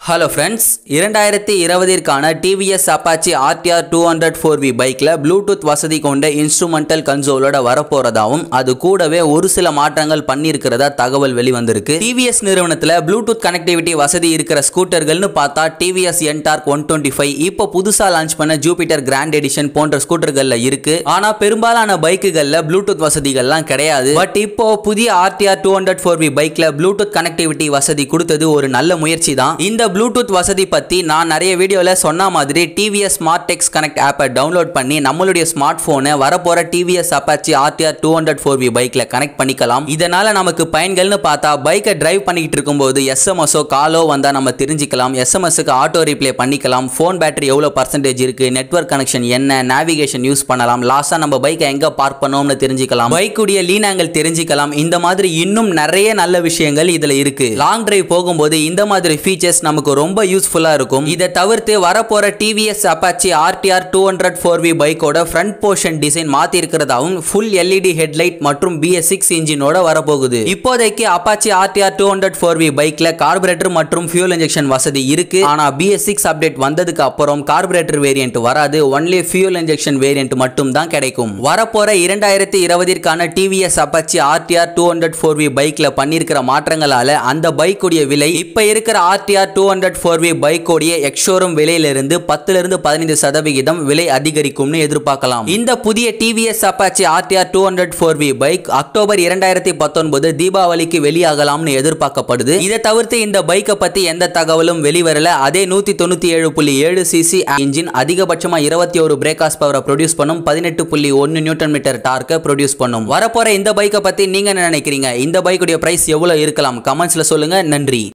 hello friends இரண்டாயிரத்தி இருபதிற்கான TVS Apache RTR two hundred four V பைக்கில் ப்ளூடூத் வசதி கொண்ட இன்ஸ்ட்ருமெண்டல் கன்சோலோட வரப்போறதாவும் அது கூடவே ஒரு சில மாற்றங்கள் பண்ணியிருக்கிறதா தகவல் வெளிவந்திருக்கு டிவிஎஸ் நிறுவனத்தில் ப்ளூடூத் கனெக்டிவிட்டி வசதி இருக்கிற ஸ்கூட்டர்கள்னு பார்த்தா TVS Ntorq one twenty five இப்போ புதுசாக லான்ச் பண்ண ஜூபிட்டர் கிராண்ட் எடிஷன் போன்ற ஸ்கூட்டர்களில் இருக்கு ஆனால் பெரும்பாலான பைக்குகளில் ப்ளூடூத் வசதிகள்லாம் கிடையாது பட் இப்போ புதிய RTR two hundred four V பைக்கில் ப்ளூடூத் கனெக்டிவிட்டி வசதி கொடுத்தது ஒரு நல்ல முயற்சி தான் இந்த ப்ளூடூத் வசதி பற்றி நான் நிறைய வீடியோவில் சொன்ன மாதிரி டிவிஎஸ் ஸ்மார்ட் டெக்ஸ் கனெக்ட் ஆப்பை டவுன்லோட் பண்ணி நம்மளுடைய ஸ்மார்ட் ஃபோனை வரப்போகிற TVS Apache RTR two hundred four V பைக்கில் கனெக்ட் பண்ணிக்கலாம் இதனால் நமக்கு பயன்கள்னு பார்த்தா பைக்கை டிரைவ் பண்ணிக்கிட்டு இருக்கும்போது எஸ்எம்எஸோ காலோ வந்தால் நம்ம தெரிஞ்சுக்கலாம் எஸ்எம்எஸ்க்கு ஆட்டோ ரீப்ளே பண்ணிக்கலாம் ஃபோன் பேட்டரி எவ்வளோ பர்சன்டேஜ் இருக்குது நெட்வொர்க் கனெக்ஷன் என்ன நேவிகேஷன் யூஸ் பண்ணலாம் லாஸ்ட்டாக நம்ம பைக்கை எங்கே பார்க் பண்ணோம்னு தெரிஞ்சுக்கலாம் பைக்குடைய லீன் ஆங்கிள் தெரிஞ்சுக்கலாம் இந்த மாதிரி இன்னும் நிறைய நல்ல விஷயங்கள் இதில் இருக்கு லாங் டிரைவ் போகும்போது இந்த மாதிரி ஃபீச்சர்ஸ் நமக்கு ரொம்ப யூஸ்ஃபுல்லா இருக்கும் இதை தவிர்த்து வரப்போற TVS Apache RTR two hundred four V பைக்கோட ஃப்ரண்ட் போர்ஷன் டிசைன் மாத்தி இருக்கிறதாவும் ஃபுல் எல்இடி ஹெட்லைட் மற்றும் பிஎஸ் சிக்ஸ் இன்ஜினோட வரப்போகுது இப்போதைக்கு Apache RTR two hundred four V பைக்ல கார்பரேட்டர் மற்றும் ஃபியூல் இன்ஜெக்ஷன் வசதி இருக்கு ஆனா பிஎஸ் சிக்ஸ் அப்டேட் வந்ததுக்கு அப்புறம் கார்பரேட்டர் வேரியன்ட் வராது ஒன்லி ஃபியூல் இன்ஜெக்ஷன் வேரியன்ட் மட்டும் தான் கிடைக்கும் வரப்போற இரண்டாயிரத்தி இருபதிற்கான TVS Apache RTR two hundred four V பைக்ல பண்ணியிருக்கிற மாற்றங்களால அந்த பைக்குடைய விலை இப்ப இருக்கிற RTR two hundred four V பைக்கோடைய எக்ஷோரூம் விலையிலிருந்து பத்துல இருந்து பதினைந்து சதவிகிதம் விலை அதிகரிக்கும்னு எதிர்பார்க்கலாம் இந்த புதிய TVS Apache RTR two hundred four V bike October இரண்டாயிரத்தி பத்தொன்பது தீபாவளிக்கு வெளியாகலாம்னு எதிர்பார்க்கப்படுது இதை தவிர்த்து இந்த பைக்கை பத்தி எந்த தகவலும் வெளிவரல அதே நூத்தி தொண்ணூத்தி ஏழு புள்ளி ஏழு சிசி இன்ஜின் அதிகபட்சமா இருபத்தி ஒரு பிரேக்காஸ் பவரை ப்ரொடியூஸ் பண்ணும் பதினெட்டு புள்ளி ஒன்னு நியூட்டன் மீட்டர் டார்க்கை ப்ரொடியூஸ் பண்ணும் வரப்போற இந்த பைக்கை பத்தி நீங்க என்ன நினைக்கிறீங்க இந்த பைக்குடைய பிரைஸ் எவ்வளவு இருக்கலாம் கமெண்ட்ஸ்ல சொல்லுங்க நன்றி